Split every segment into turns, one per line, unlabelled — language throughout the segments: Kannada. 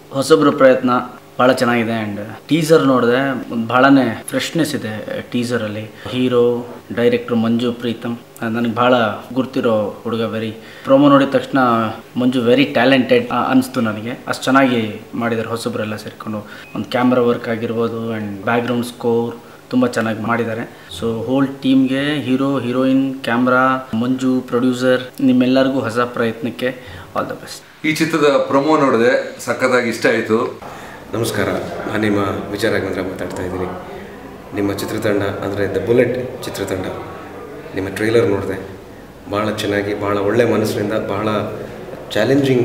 ಹೊಸಬ್ರ ಪ್ರಯತ್ನ ಭಾಳ ಚೆನ್ನಾಗಿದೆ ಆ್ಯಂಡ್ ಟೀಸರ್ ನೋಡಿದೆ ಒಂದು ಭಾಳನೇ ಫ್ರೆಶ್ನೆಸ್ ಇದೆ ಟೀಸರಲ್ಲಿ ಹೀರೋ ಡೈರೆಕ್ಟ್ರು ಮಂಜು ಪ್ರೀತಮ್ ನನಗೆ ಭಾಳ ಗುರ್ತಿರೋ ಹುಡುಗ ವೆರಿ ಪ್ರೋಮೋ ನೋಡಿದ ತಕ್ಷಣ ಮಂಜು ವೆರಿ ಟ್ಯಾಲೆಂಟೆಡ್ ಅನಿಸ್ತು ನನಗೆ ಅಷ್ಟು ಚೆನ್ನಾಗಿ ಮಾಡಿದ್ದಾರೆ ಹೊಸಬ್ರೆಲ್ಲ ಸೇರಿಕೊಂಡು ಒಂದು ಕ್ಯಾಮ್ರಾ ವರ್ಕ್ ಆಗಿರ್ಬೋದು ಆ್ಯಂಡ್ ಬ್ಯಾಕ್ಗ್ರೌಂಡ್ ಸ್ಕೋರ್ ತುಂಬ ಚೆನ್ನಾಗಿ ಮಾಡಿದ್ದಾರೆ ಸೊ ಹೋಲ್ ಟೀಮ್ಗೆ hero heroine camera Manju producer ನಿಮ್ಮೆಲ್ಲರಿಗೂ ಹೊಸ ಪ್ರಯತ್ನಕ್ಕೆ ಆಲ್ ದ ಬೆಸ್ಟ್
ಈ ಚಿತ್ರದ ಪ್ರೊಮೋ ನೋಡಿದೆ ಸಖತ್ತಾಗಿ ಇಷ್ಟ ಆಯಿತು
ನಮಸ್ಕಾರ ನಾನು ನಿಮ್ಮ ವಿಚಾರ ರಾಘವೇಂದ್ರ ಮಾತಾಡ್ತಾ ಇದ್ದೀನಿ ನಿಮ್ಮ ಚಿತ್ರತಂಡ ಅಂದರೆ ದ ಬುಲೆಟ್ ಚಿತ್ರತಂಡ ನಿಮ್ಮ ಟ್ರೈಲರ್ ನೋಡಿದೆ ಭಾಳ ಚೆನ್ನಾಗಿ ಭಾಳ ಒಳ್ಳೆ ಮನಸ್ಸಿನಿಂದ ಭಾಳ ಚಾಲೆಂಜಿಂಗ್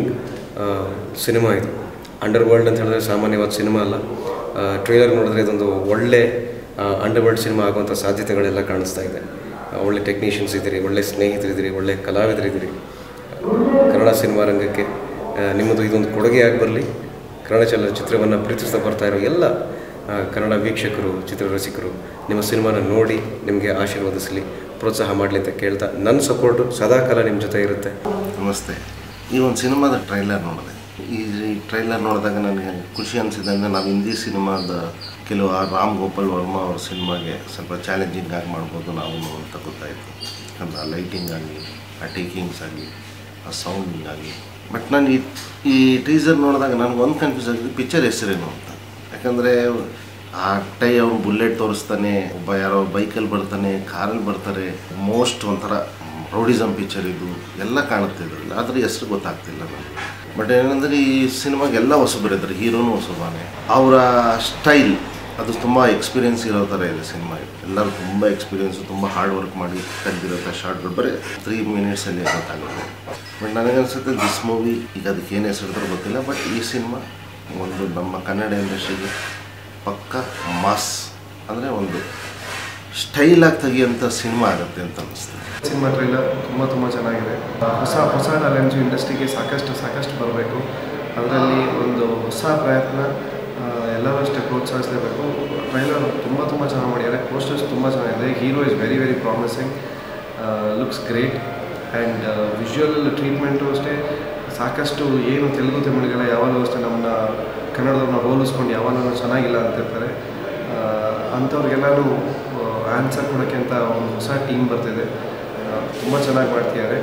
ಸಿನಿಮಾ ಇದು ಅಂಡರ್ ವರ್ಲ್ಡ್ ಅಂತ ಹೇಳಿದ್ರೆ ಸಾಮಾನ್ಯವಾದ ಸಿನಿಮಾ ಅಲ್ಲ ಟ್ರೈಲರ್ ನೋಡಿದ್ರೆ ಇದೊಂದು ಒಳ್ಳೆ ಅಂಡರ್ ವರ್ಲ್ಡ್ ಸಿನಿಮಾ ಆಗುವಂಥ ಸಾಧ್ಯತೆಗಳೆಲ್ಲ ಕಾಣಿಸ್ತಾ ಇದೆ ಆ, ಒಳ್ಳೆ ಟೆಕ್ನಿಷಿಯನ್ಸ್ ಇದ್ದೀರಿ ಒಳ್ಳೆ ಸ್ನೇಹಿತರಿದ್ದೀರಿ ಒಳ್ಳೆ ಕಲಾವಿದರಿದ್ದೀರಿ ಕನ್ನಡ ಸಿನಿಮಾ ರಂಗಕ್ಕೆ ಆ, ನಿಮ್ಮದು ಇದೊಂದು ಕೊಡುಗೆಯಾಗಿ ಬರಲಿ ಕನ್ನಡ ಚಲನಚಿತ್ರವನ್ನು ಪ್ರೀತಿಸ್ತಾ ಬರ್ತಾ ಇರೋ ಎಲ್ಲ ಆ, ಕನ್ನಡ ವೀಕ್ಷಕರು ಚಿತ್ರರಸಿಕರು ನಿಮ್ಮ ಸಿನಿಮಾನ ನೋಡಿ ನಿಮಗೆ ಆಶೀರ್ವದಿಸಲಿ ಪ್ರೋತ್ಸಾಹ ಮಾಡಲಿ ಅಂತ ಕೇಳ್ತಾ ನನ್ನ ಸಪೋರ್ಟು ಸದಾಕಾಲ ನಿಮ್ಮ ಜೊತೆ ಇರುತ್ತೆ
ನಮಸ್ತೆ ಈ ಒಂದು ಸಿನಿಮಾದ ಟ್ರೈಲರ್ ನೋಡಿದೆ ಈ ಟ್ರೈಲರ್ ನೋಡಿದಾಗ ನನಗೆ ಖುಷಿ ಅನಿಸಿದೆ ಅಂದರೆ ನಾವು ಹಿಂದಿ ಸಿನಿಮಾದ ಕೆಲವು ಆ ರಾಮ್ ಗೋಪಾಲ್ ವರ್ಮಾ ಅವ್ರ ಸಿನಿಮಾಗೆ ಸ್ವಲ್ಪ ಚಾಲೆಂಜಿಂಗ್ ಆಗಿ ಮಾಡ್ಬೋದು ನಾವು ಅಂತ ಗೊತ್ತಾಯಿತು ಅಂದರೆ ಆ ಲೈಟಿಂಗ್ ಆಗಲಿ ಆ ಟೇಕಿಂಗ್ಸ್ ಆಗಲಿ ಆ ಸೌಂಡಿಂಗ್ ಆಗಲಿ ಬಟ್ ನಾನು ಈ ಈ ಟೀಸರ್ ನೋಡಿದಾಗ ನನಗೆ ಒಂದು ಕನ್ಫ್ಯೂಸ್ ಆಗಿದೆ ಪಿಕ್ಚರ್ ಹೆಸರೇನು ಅಂತ ಯಾಕಂದರೆ ಆ ಟೈ ಅವ್ನು ಬುಲೆಟ್ ತೋರಿಸ್ತಾನೆ ಒಬ್ಬ ಯಾರೋ ಬೈಕಲ್ಲಿ ಬರ್ತಾನೆ ಕಾರಲ್ಲಿ ಬರ್ತಾರೆ ಮೋಸ್ಟ್ ಒಂಥರ ರೌಡಿಸಮ್ ಪಿಕ್ಚರ್ ಇದು ಎಲ್ಲ ಕಾಣುತ್ತೆ ಇದರಲ್ಲಿ ಆದರೆ ಹೆಸರು ಗೊತ್ತಾಗ್ತಿಲ್ಲ ನನಗೆ ಬಟ್ ಏನಂದರೆ ಈ ಸಿನಿಮಾಗೆ ಎಲ್ಲ ಹೊಸಬರಿದ್ದಾರೆ ಹೀರೋನು ಹೊಸಬಾನೆ ಅವರ ಸ್ಟೈಲ್ ಅದು ತುಂಬ ಎಕ್ಸ್ಪೀರಿಯನ್ಸ್ ಇರೋ ಥರ ಇದೆ ಸಿನಿಮಾ ಇದು ಎಲ್ಲರೂ ತುಂಬ ಎಕ್ಸ್ಪೀರಿಯನ್ಸು ತುಂಬ ಹಾರ್ಡ್ ವರ್ಕ್ ಮಾಡಿ ತೆಗೆದಿರುತ್ತೆ ಶಾರ್ಟ್ಗಳು ಬರೀ ತ್ರೀ ಮಿನಿಟ್ಸಲ್ಲಿ ಗೊತ್ತಾಗುತ್ತೆ ಬಟ್ ನನಗನ್ಸುತ್ತೆ ದಿಸ್ ಮೂವಿ ಈಗ ಅದಕ್ಕೆ ಏನು ಹೆಸರಿದ್ರು ಗೊತ್ತಿಲ್ಲ ಬಟ್ ಈ ಸಿನಿಮಾ ಒಂದು ನಮ್ಮ ಕನ್ನಡ ಇಂಡಸ್ಟ್ರಿಗೆ ಪಕ್ಕ ಮಾಸ್ ಅಂದರೆ ಒಂದು ಸ್ಟೈಲಾಗಿ ತೆಗಿಯೋಂಥ ಸಿನಿಮಾ ಆಗುತ್ತೆ ಅಂತ ಅನಿಸ್ತದೆ
ಸಿನಿಮಾ ಟ್ರೈಲರ್ ತುಂಬ ತುಂಬ ಚೆನ್ನಾಗಿದೆ ಹೊಸ ಹೊಸ ಟಾಲೆಂಟ್ಸು ಇಂಡಸ್ಟ್ರಿಗೆ ಸಾಕಷ್ಟು ಸಾಕಷ್ಟು ಬರಬೇಕು ಅದರಲ್ಲಿ ಒಂದು ಹೊಸ ಪ್ರಯತ್ನ ಆ, ಎಲ್ಲರೂ ಅಷ್ಟೇ ಪ್ರೋತ್ಸಾಹಿಸಲೇಬೇಕು ಟ್ರೈಲರ್ ತುಂಬ ತುಂಬ ಚೆನ್ನಾಗಿ ಮಾಡಿದ್ದಾರೆ ಪೋಸ್ಟರ್ಸ್ ತುಂಬ ಚೆನ್ನಾಗಿದೆ hero is very very promising looks great and visual treatment ಅಷ್ಟೇ ಸಾಕಷ್ಟು ಏನು ತೆಲುಗು ತಮಿಳುಗಳ ಯಾವಾಗಲೂ ಅಷ್ಟೇ ನಮ್ಮನ್ನ ಕನ್ನಡದವ್ರನ್ನ ಹೋಲಿಸ್ಕೊಂಡು ಯಾವಾಗಲೂ ಚೆನ್ನಾಗಿಲ್ಲ ಅಂತಿರ್ತಾರೆ ಆ, ಅಂಥವ್ರಿಗೆಲ್ಲರೂ ಆನ್ಸರ್ ಕೊಡೋಕ್ಕೆ ಅಂತ ಒಂದು ಹೊಸ ಟೀಮ್ ಬರ್ತಿದೆ ತುಂಬ ಚೆನ್ನಾಗಿ ಮಾಡ್ತಿದ್ದಾರೆ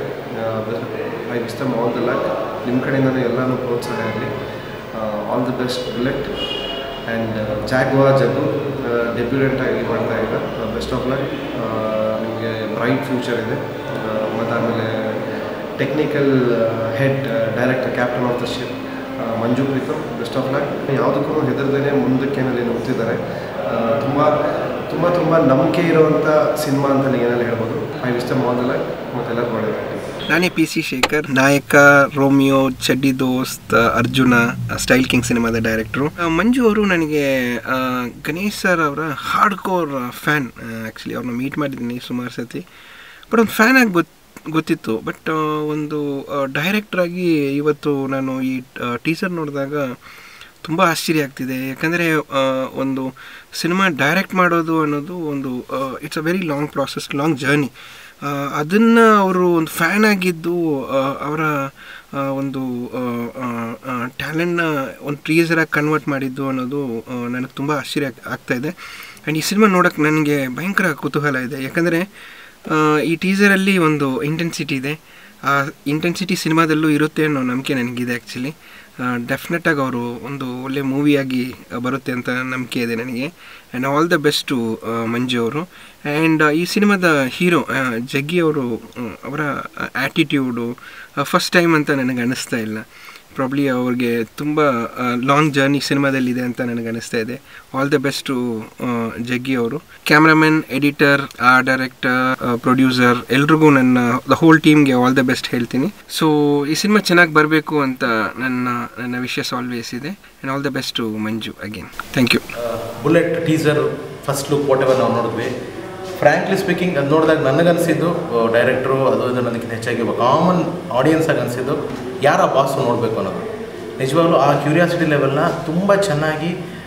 I wish them all the luck ನಿಮ್ಮ ಕಡೆಯಿಂದನೂ ಎಲ್ಲನೂ ಪ್ರೋತ್ಸಾಹ ಇರಲಿ all the best bullet and ಜಾಗ್ವಾ ಜಗ್ಗು ಡೆಬ್ಯೂಡೆಂಟ್ ಆಗಿ ಮಾಡ್ತಾ ಇಲ್ಲ ಬೆಸ್ಟ್ ಆಫ್ ಲಕ್ ನಿಮಗೆ ಬ್ರೈಟ್ ಫ್ಯೂಚರ್ ಇದೆ ಮತ್ತು ಆಮೇಲೆ technical head director captain of the ship Manju Preetham best of luck ಯಾವುದಕ್ಕೂ ಹೆದರ್ದೇ ಮುಂದಕ್ಕೇನಲ್ಲಿ ನುಗ್ತಿದ್ದಾರೆ ತುಂಬ ತುಂಬ ತುಂಬ ನಂಬಿಕೆ ಇರುವಂಥ ಸಿನಿಮಾ ಅಂತ ಏನೆಲ್ಲ ಹೇಳ್ಬೋದು I wish them all the luck ಮತ್ತೆಲ್ಲರೂ ಒಳ್ಳೆಯದಾಗಲಿ
ನಾನೇ ಪಿ ಸಿ ಶೇಖರ್ ನಾಯಕ ರೋಮಿಯೋ ಚಡ್ಡಿ ದೋಸ್ತ್ ಅರ್ಜುನ ಸ್ಟೈಲ್ ಕಿಂಗ್ ಸಿನಿಮಾದ ಡೈರೆಕ್ಟ್ರು ಮಂಜು ಅವರು ನನಗೆ ಆ, ಗಣೇಶ್ ಸರ್ ಅವರ ಹಾರ್ಡ್ ಕೋರ್ ಫ್ಯಾನ್ ಆ್ಯಕ್ಚುಲಿ ಅವ್ರನ್ನ ಮೀಟ್ ಮಾಡಿದ್ದೀನಿ ಸುಮಾರು ಸತಿ ಬಟ್ ಒಂದು ಫ್ಯಾನ್ ಆಗಿ ಗೊತ್ತು ಗೊತ್ತಿತ್ತು ಬಟ್ ಒಂದು ಡೈರೆಕ್ಟ್ರಾಗಿ ಇವತ್ತು ನಾನು ಈ ಟೀಸರ್ ನೋಡಿದಾಗ ತುಂಬ ಆಶ್ಚರ್ಯ ಆಗ್ತಿದೆ ಯಾಕಂದರೆ ಒಂದು ಸಿನಿಮಾ ಡೈರೆಕ್ಟ್ ಮಾಡೋದು ಅನ್ನೋದು ಒಂದು it's a very long process long journey ಅದನ್ನು ಅವರು ಒಂದು ಫ್ಯಾನ್ ಆಗಿದ್ದು ಆ, ಅವರ ಆ, ಒಂದು ಟ್ಯಾಲೆಂಟ್ನ ಒಂದು ಟ್ರೀಸರಾಗಿ ಕನ್ವರ್ಟ್ ಮಾಡಿದ್ದು ಅನ್ನೋದು ಆ, ನನಗೆ ತುಂಬ ಆಶ್ಚರ್ಯ ಆಗ್- ಆಗ್ತಾ ಇದೆ ಆ್ಯಂಡ್ ಈ ಸಿನಿಮಾ ನೋಡೋಕ್ಕೆ ನನಗೆ ಭಯಂಕರ ಕುತೂಹಲ ಇದೆ ಯಾಕಂದರೆ ಈ ಟೀಸರಲ್ಲಿ ಒಂದು ಇಂಟೆನ್ಸಿಟಿ ಇದೆ ಆ ಇಂಟೆನ್ಸಿಟಿ ಸಿನಿಮಾದಲ್ಲೂ ಇರುತ್ತೆ ಅನ್ನೋ ನಂಬಿಕೆ ನನಗಿದೆ ಆ್ಯಕ್ಚುಲಿ ಡೆಫಿನೆಟಾಗಿ ಅವರು ಒಂದು ಒಳ್ಳೆ ಮೂವಿಯಾಗಿ ಬರುತ್ತೆ ಅಂತ ನಂಬಿಕೆ ಇದೆ ನನಗೆ and all the best Manju ಅವರು ಆ್ಯಂಡ್ ಈ ಸಿನಿಮಾದ ಹೀರೋ ಜಗ್ಗಿ ಅವರು ಮ್, ಅವರ ಆ್ಯಟಿಟ್ಯೂಡು ಫಸ್ಟ್ ಟೈಮ್ ಅಂತ ನನಗೆ ಅನ್ನಿಸ್ತಾ ಇಲ್ಲ ಪ್ರಾಬ್ಲಿ ಅವ್ರಿಗೆ ತುಂಬ ಲಾಂಗ್ ಜರ್ನಿ ಸಿನಿಮಾದಲ್ಲಿದೆ ಅಂತ ನನಗೆ ಅನಿಸ್ತಾ ಇದೆ ಆಲ್ ದ ಬೆಸ್ಟು ಜಗ್ಗಿ ಅವರು ಕ್ಯಾಮ್ರಾಮನ್ ಎಡಿಟರ್ ಆ ಡೈರೆಕ್ಟರ್ ಪ್ರೊಡ್ಯೂಸರ್ ಎಲ್ರಿಗೂ ನನ್ನ ದ ಹೋಲ್ ಟೀಮ್ಗೆ ಆಲ್ ದ ಬೆಸ್ಟ್ ಹೇಳ್ತೀನಿ ಸೊ ಈ ಸಿನಿಮಾ ಚೆನ್ನಾಗಿ ಬರಬೇಕು ಅಂತ ನನ್ನ ನನ್ನ ವಿಶಸ್ ಆಲ್ವೇಸ್ ಇದೆ and all the best Manju again thank you
bullet teaser first look whatever ನಾವು ನೋಡಿದ್ವಿ ಫ್ರ್ಯಾಂಕ್ಲಿ ಸ್ಪೀಕಿಂಗ್ ಅದು ನೋಡಿದಾಗ ನನಗನ್ಸಿದ್ದು ಡೈರೆಕ್ಟ್ರು ಅದು ಇದು ನನಗಿಂತ ಹೆಚ್ಚಾಗಿ ಒಬ್ಬ ಕಾಮನ್ ಆಡಿಯನ್ಸ್ ಆಗಿ ಅನಿಸಿದ್ದು ಯಾರ ಬಾಸು ನೋಡಬೇಕು ಅನ್ನೋದು ನಿಜವಾಗ್ಲೂ ಆ ಕ್ಯೂರಿಯಾಸಿಟಿ ಲೆವೆಲ್ನ ತುಂಬ ಚೆನ್ನಾಗಿ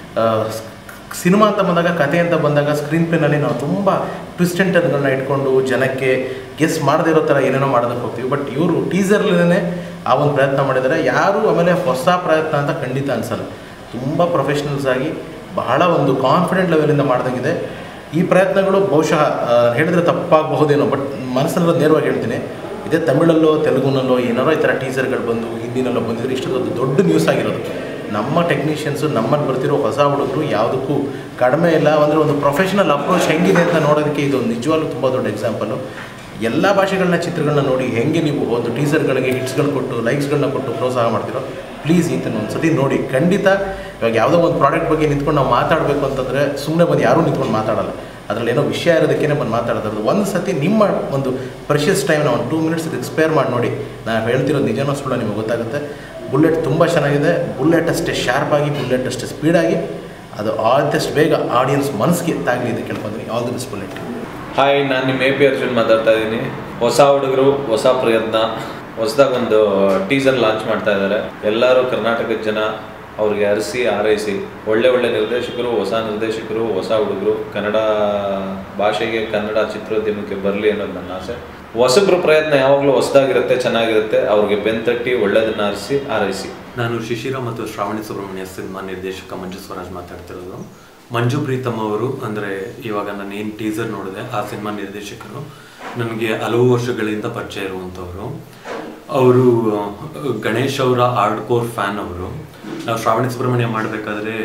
ಸಿನಿಮಾ ಅಂತ ಬಂದಾಗ ಕತೆ ಅಂತ ಬಂದಾಗ ಸ್ಕ್ರೀನ್ ಪ್ಲೇನಲ್ಲಿ ನಾವು ತುಂಬ ಟ್ವಿಸ್ಟ್ ಆ್ಯಂಡ್ ಟರ್ನ್ಗಳನ್ನ ಇಟ್ಕೊಂಡು ಜನಕ್ಕೆ ಗೆಸ್ ಮಾಡದೇ ಇರೋ ಥರ ಏನೇನೋ ಮಾಡೋದಕ್ಕೆ ಹೋಗ್ತೀವಿ ಬಟ್ ಇವರು ಟೀಸರ್ಲೇ ಆ ಒಂದು ಪ್ರಯತ್ನ ಮಾಡಿದ್ದಾರೆ ಯಾರು ಆಮೇಲೆ ಹೊಸ ಪ್ರಯತ್ನ ಅಂತ ಖಂಡಿತ ಅನಿಸಲ್ಲ ತುಂಬ ಪ್ರೊಫೆಷ್ನಲ್ಸ್ ಆಗಿ ಬಹಳ ಒಂದು ಕಾನ್ಫಿಡೆಂಟ್ ಲೆವೆಲಿಂದ ಮಾಡ್ದಂಗಿದೆ ಈ ಪ್ರಯತ್ನಗಳು ಬಹುಶಃ ಆ, ಹೇಳಿದ್ರೆ ತಪ್ಪಾಗಬಹುದೇನೋ ಬಟ್ ಮನಸ್ಸಲ್ಲಿ ನೇರವಾಗಿ ಹೇಳ್ತೀನಿ ಇದೇ ತಮಿಳಲ್ಲೋ ತೆಲುಗುನಲ್ಲೋ ಏನಾರೋ ಈ ಥರ ಟೀಸರ್ಗಳು ಬಂದು ಹಿಂದಿನಲ್ಲೋ ಬಂದಿದ್ರೆ ಇಷ್ಟೊಂದು ದೊಡ್ಡ ನ್ಯೂಸ್ ಆಗಿರೋದು ನಮ್ಮ ಟೆಕ್ನಿಷಿಯನ್ಸು ನಮ್ಮಲ್ಲಿ ಬರ್ತಿರೋ ಹೊಸ ಹುಡುಗರು ಯಾವುದಕ್ಕೂ ಕಡಿಮೆ ಇಲ್ಲ ಅಂದರೆ ಒಂದು ಪ್ರೊಫೆಷನಲ್ ಅಪ್ರೋಚ್ ಹೆಂಗಿದೆ ಅಂತ ನೋಡೋದಕ್ಕೆ ಇದು ನಿಜವಾಗ್ಲೂ ತುಂಬ ದೊಡ್ಡ ಎಕ್ಸಾಂಪಲು ಎಲ್ಲ ಭಾಷೆಗಳನ್ನ ಚಿತ್ರಗಳನ್ನ ನೋಡಿ ಹೆಂಗೆ ನೀವು ಒಂದು ಟೀಸರ್ಗಳಿಗೆ ಹಿಟ್ಸ್ಗಳು ಕೊಟ್ಟು ಲೈಕ್ಸ್ಗಳನ್ನ ಕೊಟ್ಟು ಪ್ರೋತ್ಸಾಹ ಮಾಡ್ತಿರೋ ಪ್ಲೀಸ್ ಈತನ ಒಂದು ಸತಿ ನೋಡಿ ಖಂಡಿತ ಇವಾಗ ಯಾವುದೋ ಒಂದು ಪ್ರಾಡಕ್ಟ್ ಬಗ್ಗೆ ನಿಂತ್ಕೊಂಡು ನಾವು ಮಾತಾಡಬೇಕು ಅಂತಂದರೆ ಸುಮ್ಮನೆ ಬಂದು ಯಾರೂ ನಿಂತ್ಕೊಂಡು ಮಾತಾಡಲ್ಲ ಅದರಲ್ಲಿ ಏನೋ ವಿಷಯ ಇರೋದಕ್ಕೇ ಬಂದು ಮಾತಾಡೋದು ಒಂದು ಸತಿ ನಿಮ್ಮ ಒಂದು ಪ್ರೆಷಿಯಸ್ ಟೈಮ್ನ ಒಂದು ಟೂ ಮಿನಿಟ್ಸ್ ಎಕ್ಸ್ಪೈರ್ ಮಾಡಿ ನೋಡಿ ನಾನು ಹೇಳ್ತಿರೋದು ನಿಜನೋ ಸುಳ್ಳು ನಿಮಗೆ ಗೊತ್ತಾಗುತ್ತೆ ಬುಲೆಟ್ ತುಂಬ ಚೆನ್ನಾಗಿದೆ ಬುಲೆಟ್ ಅಷ್ಟೇ ಶಾರ್ಪ್ ಆಗಿ ಬುಲೆಟ್ ಅಷ್ಟೇ ಸ್ಪೀಡಾಗಿ ಅದು ಆದಷ್ಟು ಬೇಗ ಆಡಿಯನ್ಸ್ ಮನಸ್ಸಿಗೆ ತಾಗಲಿ ಅಂತ ಕೇಳ್ಕೊಂತೀನಿ all the best bullet
hi ನಾನು ನಿಮ್ಮ ಎ ಪಿ ಅರ್ಜುನ್ ಮಾತಾಡ್ತಾ ಇದ್ದೀನಿ ಹೊಸ ಹುಡುಗರು ಹೊಸ ಪ್ರಯತ್ನ ಹೊಸದಾಗಿ ಒಂದು ಟೀಸರ್ ಲಾಂಚ್ ಮಾಡ್ತಾ ಇದ್ದಾರೆ ಎಲ್ಲರೂ ಕರ್ನಾಟಕದ ಜನ ಅವ್ರಿಗೆ ಅರಸಿ ಆರೈಸಿ ಒಳ್ಳೆ ಒಳ್ಳೆ ನಿರ್ದೇಶಕರು ಹೊಸ ನಿರ್ದೇಶಕರು ಹೊಸ ಹುಡುಗರು ಕನ್ನಡ ಭಾಷೆಗೆ ಕನ್ನಡ ಚಿತ್ರೋದ್ಯಮಕ್ಕೆ ಬರಲಿ ಅನ್ನೋದು ನನ್ನ ಆಸೆ ಹೊಸಬ್ರ ಪ್ರಯತ್ನ ಯಾವಾಗಲೂ ಹೊಸದಾಗಿರುತ್ತೆ ಚೆನ್ನಾಗಿರುತ್ತೆ ಅವ್ರಿಗೆ ಬೆನ್ತಟ್ಟಿ ಒಳ್ಳೆಯದನ್ನ ಅರಸಿ ಆರೈಸಿ
ನಾನು ಶಿಶಿರ ಮತ್ತು ಶ್ರಾವಣಿ ಸುಬ್ರಹ್ಮಣ್ಯ ಸಿನಿಮಾ ನಿರ್ದೇಶಕ ಮಂಜು ಸ್ವರಾಜ್ ಮಾತಾಡ್ತಿರೋದು ಮಂಜು ಪ್ರೀತಮ್ ಅವರು ಅಂದರೆ ಇವಾಗ ನಾನು ಏನು ಟೀಸರ್ ನೋಡಿದೆ ಆ ಸಿನಿಮಾ ನಿರ್ದೇಶಕರು ನನಗೆ ಹಲವು ವರ್ಷಗಳಿಂದ ಪರಿಚಯ ಇರುವಂಥವ್ರು ಅವರು ಗಣೇಶ್ ಅವರ ಹಾರ್ಡ್ ಕೋರ್ ಫ್ಯಾನ್ ಅವರು ನಾವು ಶ್ರಾವಣಿ ಸುಬ್ರಹ್ಮಣ್ಯ ಮಾಡಬೇಕಾದ್ರೆ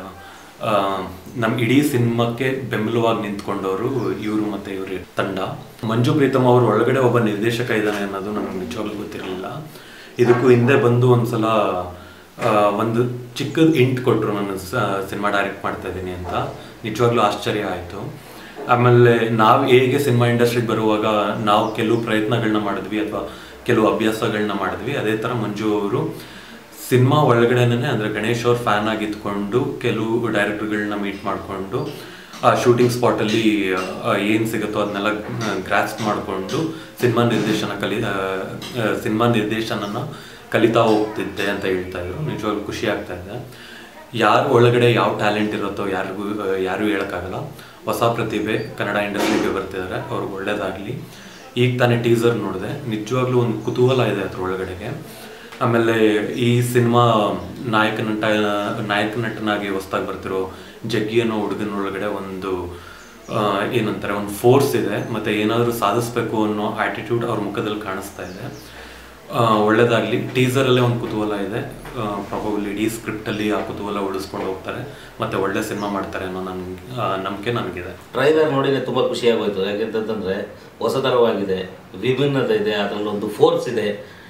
ನಮ್ಮ ಇಡೀ ಸಿನಿಮಾಕ್ಕೆ ಬೆಂಬಲವಾಗಿ ನಿಂತ್ಕೊಂಡವರು ಇವರು ಮತ್ತು ಇವ್ರ ತಂಡ ಮಂಜು ಪ್ರೀತಮ್ ಅವರು ಒಳಗಡೆ ಒಬ್ಬ ನಿರ್ದೇಶಕ ಇದ್ದಾನೆ ಅನ್ನೋದು ನನಗೆ ನಿಜವಾಗ್ಲೂ ಗೊತ್ತಿರಲಿಲ್ಲ ಇದಕ್ಕೂ ಹಿಂದೆ ಬಂದು ಒಂದ್ಸಲ ಆ, ಒಂದು ಚಿಕ್ಕದ ಇಂಟ್ ಕೊಟ್ಟರು ನಾನು ಸಿನಿಮಾ ಡೈರೆಕ್ಟ್ ಮಾಡ್ತಾ ಇದ್ದೀನಿ ಅಂತ ನಿಜವಾಗ್ಲೂ ಆಶ್ಚರ್ಯ ಆಯಿತು ಆಮೇಲೆ ನಾವು ಹೇಗೆ ಸಿನಿಮಾ ಇಂಡಸ್ಟ್ರಿಗೆ ಬರುವಾಗ ನಾವು ಕೆಲವು ಪ್ರಯತ್ನಗಳನ್ನ ಮಾಡಿದ್ವಿ ಅಥವಾ ಕೆಲವು ಅಭ್ಯಾಸಗಳನ್ನ ಮಾಡಿದ್ವಿ ಅದೇ ಥರ ಮಂಜು ಅವರು ಸಿನಿಮಾ ಒಳಗಡೆನೇ ಅಂದರೆ ಗಣೇಶ್ ಅವ್ರ ಫ್ಯಾನ್ ಆಗಿದ್ಕೊಂಡು ಕೆಲವು ಡೈರೆಕ್ಟರ್ಗಳನ್ನ ಮೀಟ್ ಮಾಡಿಕೊಂಡು ಆ ಶೂಟಿಂಗ್ ಸ್ಪಾಟಲ್ಲಿ ಏನು ಸಿಗುತ್ತೋ ಅದನ್ನೆಲ್ಲ ಗ್ರಾಸ್ಪ್ ಮಾಡಿಕೊಂಡು ಸಿನಿಮಾ ನಿರ್ದೇಶನ ಕಲಿ ಸಿನಿಮಾ ನಿರ್ದೇಶನನ ಕಲಿತಾ ಹೋಗ್ತಿದ್ದೆ ಅಂತ ಹೇಳ್ತಾ ಇದ್ರು ನಿಜವಾಗ್ಲೂ ಖುಷಿ ಆಗ್ತಾ ಇದೆ ಯಾರು ಒಳಗಡೆ ಯಾವ ಟ್ಯಾಲೆಂಟ್ ಇರುತ್ತೋ ಯಾರಿಗೂ ಆ, ಯಾರೂ ಹೇಳೋಕ್ಕಾಗಲ್ಲ ಹೊಸ ಪ್ರತಿಭೆ ಕನ್ನಡ ಇಂಡಸ್ಟ್ರಿಗೆ ಬರ್ತಿದ್ದಾರೆ ಅವ್ರಿಗೆ ಒಳ್ಳೇದಾಗಲಿ ಈಗ ತಾನೇ ಟೀಸರ್ ನೋಡಿದೆ ನಿಜವಾಗ್ಲೂ ಒಂದು ಕುತೂಹಲ ಇದೆ ಅದ್ರ ಒಳಗಡೆಗೆ ಆಮೇಲೆ ಈ ಸಿನಿಮಾ ನಾಯಕ ನಟ ನಾಯಕ ನಟನಾಗಿ ಹೊಸ್ದಾಗಿ ಬರ್ತಿರೋ ಜಗ್ಗಿ ಅನ್ನೋ ಹುಡುಗನ ಒಳಗಡೆ ಒಂದು ಆ, ಏನಂತಾರೆ ಒಂದು ಫೋರ್ಸ್ ಇದೆ ಮತ್ತು ಏನಾದರೂ ಸಾಧಿಸ್ಬೇಕು ಅನ್ನೋ ಆ್ಯಟಿಟ್ಯೂಡ್ ಅವ್ರ ಮುಖದಲ್ಲಿ ಕಾಣಿಸ್ತಾ ಇದೆ ಆ, ಒಳ್ಳೇದಾಗ್ಲಿ ಟೀಸರಲ್ಲೇ ಒಂದು ಕುತೂಹಲ ಇದೆ ಪ್ರಾಬಬ್ಲಿ ಇಡೀ ಸ್ಕ್ರಿಪ್ಟಲ್ಲಿ ಆ ಕುತೂಹಲ ಉಳಿಸ್ಕೊಂಡು ಹೋಗ್ತಾರೆ ಮತ್ತು ಒಳ್ಳೆ ಸಿನಿಮಾ ಮಾಡ್ತಾರೆ ಅನ್ನೋ ನನ್ಗೆ ನಂಬಿಕೆ ನನಗಿದೆ
ಟ್ರೈಲರ್ ನೋಡಿದ್ರೆ ತುಂಬ ಖುಷಿಯಾಗೋಯ್ತು ಯಾಕೆಂತಂದರೆ ಹೊಸತರವಾಗಿದೆ ವಿಭಿನ್ನತೆ ಇದೆ ಅದರಲ್ಲಿ ಒಂದು ಫೋರ್ಸ್ ಇದೆ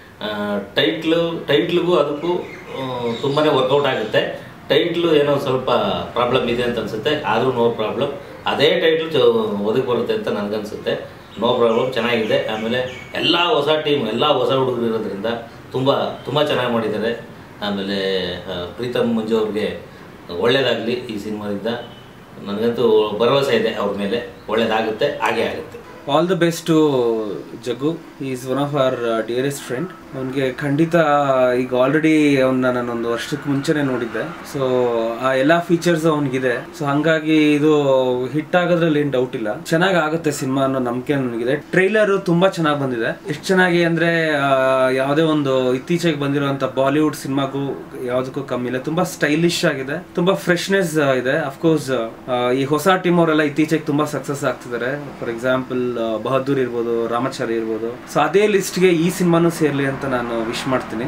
ಟೈಟ್ಲು ಟೈಟ್ಲಿಗೂ ಅದಕ್ಕೂ ತುಂಬಾ ವರ್ಕೌಟ್ ಆಗುತ್ತೆ ಟೈಟ್ಲು ಏನೋ ಸ್ವಲ್ಪ ಪ್ರಾಬ್ಲಮ್ ಇದೆ ಅಂತ ಅನ್ಸುತ್ತೆ ಆದರೂ ನೋ ಪ್ರಾಬ್ಲಮ್ ಅದೇ ಟೈಟ್ಲ್ ಚ ಒದಗಿ ಬರುತ್ತೆ ಅಂತ ನನಗನ್ಸುತ್ತೆ ನೋ ಪ್ರಾಬ್ಲಮ್ ಚೆನ್ನಾಗಿದೆ ಆಮೇಲೆ ಎಲ್ಲ ಹೊಸ ಟೀಮ್ ಎಲ್ಲ ಹೊಸ ಹುಡುಗರು ಇರೋದ್ರಿಂದ ತುಂಬ ತುಂಬ ಚೆನ್ನಾಗಿ ಮಾಡಿದ್ದಾರೆ ಆಮೇಲೆ ಆ, ಪ್ರೀತಮ್ ಮಂಜು ಅವ್ರಿಗೆ ಒಳ್ಳೇದಾಗಲಿ ಈ ಸಿನಿಮಾದಿಂದ ನನಗಂತೂ ಭರವಸೆ ಇದೆ ಅವ್ರ ಮೇಲೆ ಒಳ್ಳೇದಾಗುತ್ತೆ ಹಾಗೇ ಆಗುತ್ತೆ
all the best to Jaggu is one of our dearest friend ಅವನಿಗೆ ಖಂಡಿತ ಈಗ ಆಲ್ರೆಡಿ ಅವನ್ನ ನಾನೊಂದು ವರ್ಷಕ್ಕೆ ಮುಂಚೆನೆ ನೋಡಿದ್ದೆ ಸೊ ಆ ಎಲ್ಲ ಫೀಚರ್ಸ್ ಅವನಿಗಿದೆ ಸೊ ಹಂಗಾಗಿ ಇದು ಹಿಟ್ ಆಗೋದ್ರಲ್ಲಿ ಏನು ಡೌಟ್ ಇಲ್ಲ ಚೆನ್ನಾಗಿ ಆಗುತ್ತೆ ಸಿನಿಮಾ ಅನ್ನೋ ನಂಬಿಕೆ ನನಗಿದೆ ಟ್ರೈಲರ್ ತುಂಬಾ ಚೆನ್ನಾಗಿ ಬಂದಿದೆ ಎಷ್ಟು ಚೆನ್ನಾಗಿ ಅಂದ್ರೆ ಆ, ಯಾವುದೇ ಒಂದು ಇತ್ತೀಚೆಗೆ ಬಂದಿರುವಂತ ಬಾಲಿವುಡ್ ಸಿನಿಮಾಗೂ ಯಾವುದಕ್ಕೂ ಕಮ್ಮಿ ಇಲ್ಲ ತುಂಬಾ ಸ್ಟೈಲಿಶ್ ಆಗಿದೆ ತುಂಬಾ ಫ್ರೆಶ್ನೆಸ್ ಇದೆ ಅಫ್ಕೋರ್ಸ್ ಈ ಹೊಸ ಟೀಮ್ ಅವರೆಲ್ಲ ಇತ್ತೀಚೆಗೆ ತುಂಬಾ ಸಕ್ಸಸ್ ಆಗ್ತಿದ್ದಾರೆ ಫಾರ್ ಎಕ್ಸಾಂಪಲ್ ಬಹದ್ದೂರ್ ಇರ್ಬೋದು ರಾಮಾಚಾರಿ ಇರ್ಬೋದು ಸೊ ಅದೇ ಲಿಸ್ಟ್ಗೆ ಈ ಸಿನಿಮಾನು ಸೇರ್ಲಿ ಅಂತ ನಾನು ವಿಶ್ ಮಾಡ್ತೀನಿ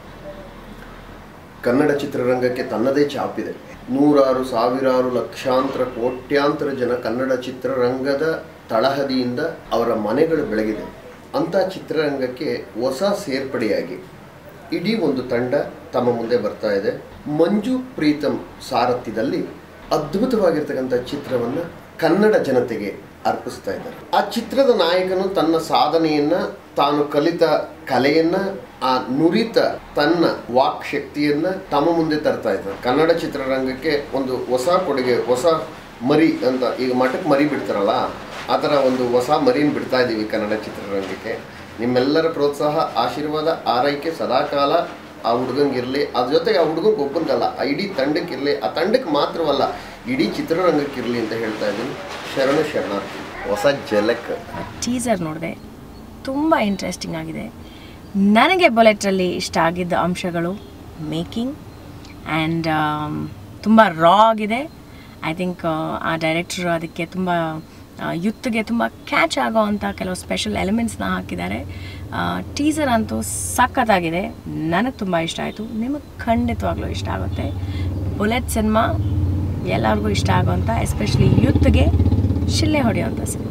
ಕನ್ನಡ ಚಿತ್ರರಂಗಕ್ಕೆ ತನ್ನದೇ ಛಾಪಿದೆ ನೂರಾರು ಸಾವಿರಾರು ಲಕ್ಷಾಂತರ ಕೋಟ್ಯಾಂತರ ಜನ ಕನ್ನಡ ಚಿತ್ರರಂಗದ ತಳಹದಿಯಿಂದ ಅವರ ಮನೆಗಳು ಬೆಳಗಿದೆ ಅಂಥ ಚಿತ್ರರಂಗಕ್ಕೆ ಹೊಸ ಸೇರ್ಪಡೆಯಾಗಿ ಇಡೀ ಒಂದು ತಂಡ ತಮ್ಮ ಮುಂದೆ ಬರ್ತಾ ಇದೆ ಮಂಜು ಪ್ರೀತಮ್ ಸಾರಥ್ಯದಲ್ಲಿ ಅದ್ಭುತವಾಗಿರ್ತಕ್ಕಂಥ ಚಿತ್ರವನ್ನು ಕನ್ನಡ ಜನತೆಗೆ ಅರ್ಪಿಸ್ತಾ ಇದ್ದಾರೆ ಆ ಚಿತ್ರದ ನಾಯಕನು ತನ್ನ ಸಾಧನೆಯನ್ನ ತಾನು ಕಲಿತ ಕಲೆಯನ್ನ ಆ ನುರಿತ ತನ್ನ ವಾಕ್ ಶಕ್ತಿಯನ್ನ ತಮ್ಮ ಮುಂದೆ ತರ್ತಾ ಇದ್ದಾರೆ ಕನ್ನಡ ಚಿತ್ರರಂಗಕ್ಕೆ ಒಂದು ಹೊಸ ಕೊಡುಗೆ ಹೊಸ ಮರಿ ಅಂತ ಈಗ ಮಠಕ್ಕೆ ಮರಿ ಬಿಡ್ತಾರಲ್ಲ ಆ ಥರ ಒಂದು ಹೊಸ ಮರಿನ ಬಿಡ್ತಾ ಇದ್ದೀವಿ ಕನ್ನಡ ಚಿತ್ರರಂಗಕ್ಕೆ ನಿಮ್ಮೆಲ್ಲರ ಪ್ರೋತ್ಸಾಹ ಆಶೀರ್ವಾದ ಆರೈಕೆ ಸದಾಕಾಲ ಆ ಹುಡುಗಂಗಿರಲಿ ಅದ್ರ ಜೊತೆಗೆ ಆ ಹುಡುಗಂಗೆ ಒಬ್ಬನಿಗಲ್ಲ ಆ ಇಡೀ ತಂಡಕ್ಕಿರಲಿ ಆ ತಂಡಕ್ಕೆ ಮಾತ್ರವಲ್ಲ ಇಡೀ ಚಿತ್ರರಂಗಕ್ಕಿರಲಿ ಅಂತ ಹೇಳ್ತಾ ಇದ್ದೀನಿ ಶರಣ ಶರಣಾರ್ಥಿ ಹೊಸ ಜಲಕ್
ಟೀಸರ್ ನೋಡಿದೆ ತುಂಬ ಇಂಟ್ರೆಸ್ಟಿಂಗ್ ಆಗಿದೆ ನನಗೆ ಬುಲೆಟಲ್ಲಿ ಇಷ್ಟ ಆಗಿದ್ದ ಅಂಶಗಳು ಮೇಕಿಂಗ್ ಆ್ಯಂಡ್ ತುಂಬ ರಾ ಆಗಿದೆ ಐ ಥಿಂಕ್ ಆ ಡೈರೆಕ್ಟ್ರು ಅದಕ್ಕೆ ತುಂಬ ಯುತ್ಗೆ ತುಂಬ ಕ್ಯಾಚ್ ಆಗೋ ಅಂಥ ಕೆಲವು ಸ್ಪೆಷಲ್ ಎಲಿಮೆಂಟ್ಸ್ನ ಹಾಕಿದ್ದಾರೆ ಟೀಸರ್ ಅಂತೂ ಸಖತ್ತಾಗಿದೆ ನನಗೆ ತುಂಬ ಇಷ್ಟ ಆಯಿತು ನಿಮಗೆ ಖಂಡಿತವಾಗ್ಲೂ ಇಷ್ಟ ಆಗುತ್ತೆ ಬುಲೆಟ್ ಸಿನಿಮಾ ಎಲ್ಲರಿಗೂ ಇಷ್ಟ ಆಗೋಂಥ ಎಸ್ಪೆಷಲಿ ಯೂತ್ಗೆ ಶಿಲ್ಲೆ ಹೊಡೆಯೋಂಥ ಸಿನಿಮಾ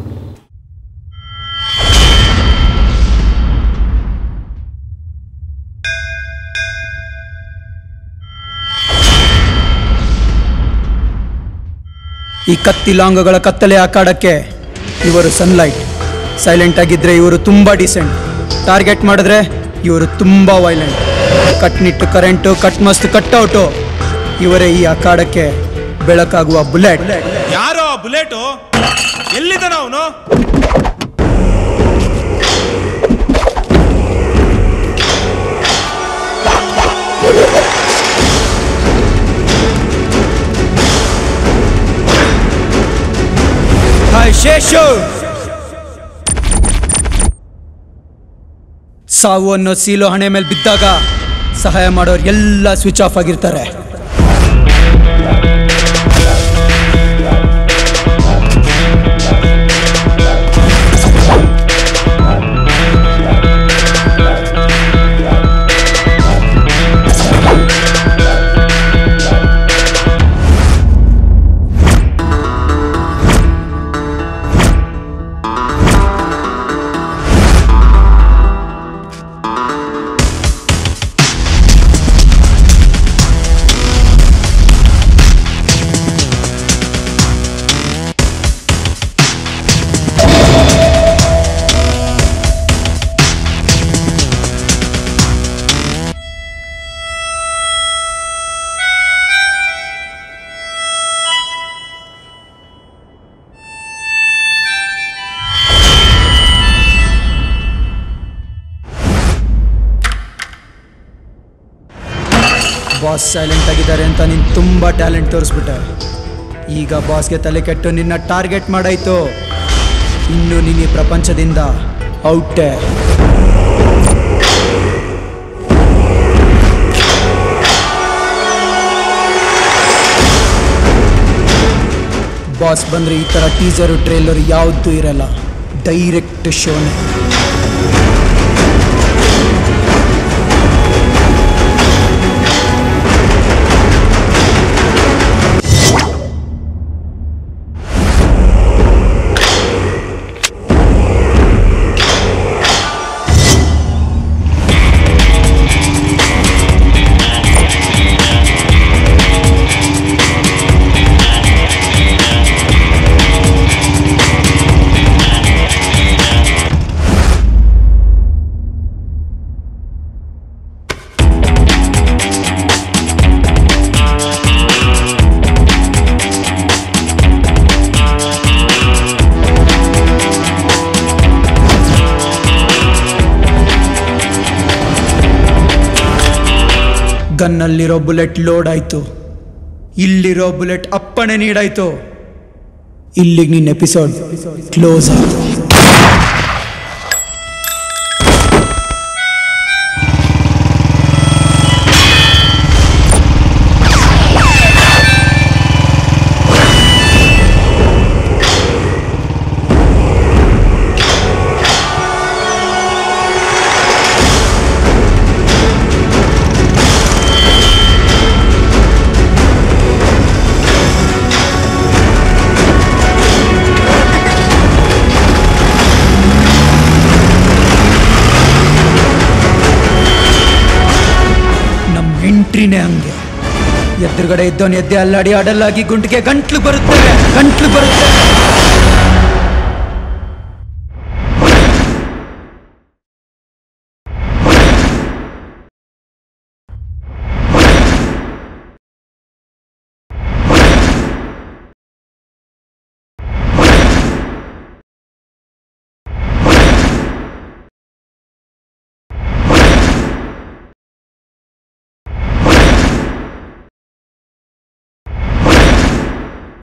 ಈ ಕತ್ತಿ ಲಾಂಗಗಳ ಕತ್ತಲೆ ಆಕಾಡಕ್ಕೆ ಇವರು ಸನ್ಲೈಟ್ ಸೈಲೆಂಟ್ ಆಗಿದ್ರೆ ಇವರು ತುಂಬ ಡಿಸೆಂಟ್ ಟಾರ್ಗೆಟ್ ಮಾಡಿದ್ರೆ ಇವರು ತುಂಬ ವೈಲೆಂಟ್ ಕಟ್ನಿಟ್ಟು ಕರೆಂಟು ಕಟ್ ಮಸ್ತ್ ಕಟ್ಔಟು ಇವರೇ ಈ ಅಖಾಡಕ್ಕೆ ಬೆಳಕಾಗುವ ಬುಲೆಟ್
ಯಾರೋ ಬುಲೆಟು ಎಲ್ಲಿದ್ದಾನ ಅವನು
ಹಾಯ್ ಶೇಷು ಸಾವು ಅನ್ನೋ ಸೀಲು ಹಣೆ ಮೇಲೆ ಬಿದ್ದಾಗ ಸಹಾಯ ಮಾಡೋರು ಎಲ್ಲ ಸ್ವಿಚ್ ಆಫ್ ಆಗಿರ್ತಾರೆ ಬಾಸ್ ಸೈಲೆಂಟ್ ಆಗಿದ್ದಾರೆ ಅಂತ ನೀನು ತುಂಬ ಟ್ಯಾಲೆಂಟ್ ತೋರಿಸ್ಬಿಟ್ಟೆ ಈಗ ಬಾಸ್ಗೆ ತಲೆ ಕೆಟ್ಟು ನಿನ್ನ ಟಾರ್ಗೆಟ್ ಮಾಡಾಯ್ತು ಇನ್ನು ನೀನು ಈ ಪ್ರಪಂಚದಿಂದ ಔಟೆ ಬಾಸ್ ಬಂದರೆ ಈ ಥರ ಟೀಸರು ಟ್ರೇಲರ್ ಯಾವುದು ಇರಲ್ಲ ಡೈರೆಕ್ಟ್ ಶೋನೇ ಗನ್ನಲ್ಲಿರೋ ಬುಲೆಟ್ ಲೋಡ್ ಆಯಿತು ಇಲ್ಲಿರೋ ಬುಲೆಟ್ ಅಪ್ಪಣೆ ನೀಡಾಯ್ತು ಇಲ್ಲಿಗೆ ನಿನ್ನ ಎಪಿಸೋಡ್ ಕ್ಲೋಸ್ ಆಯಿತು ನಮ್ಮ ಎಂಟ್ರಿನೇ ಹಂಗೆ ಎದುರುಗಡೆ ಇದ್ದವನು ಎದ್ದೆ ಅಲ್ಲಾಡಿ ಅಡಲಾಗಿ ಗುಂಡಿಗೆ ಗಂಟ್ಲು ಬರುತ್ತೆ ಗಂಟ್ಲು ಬರುತ್ತೆ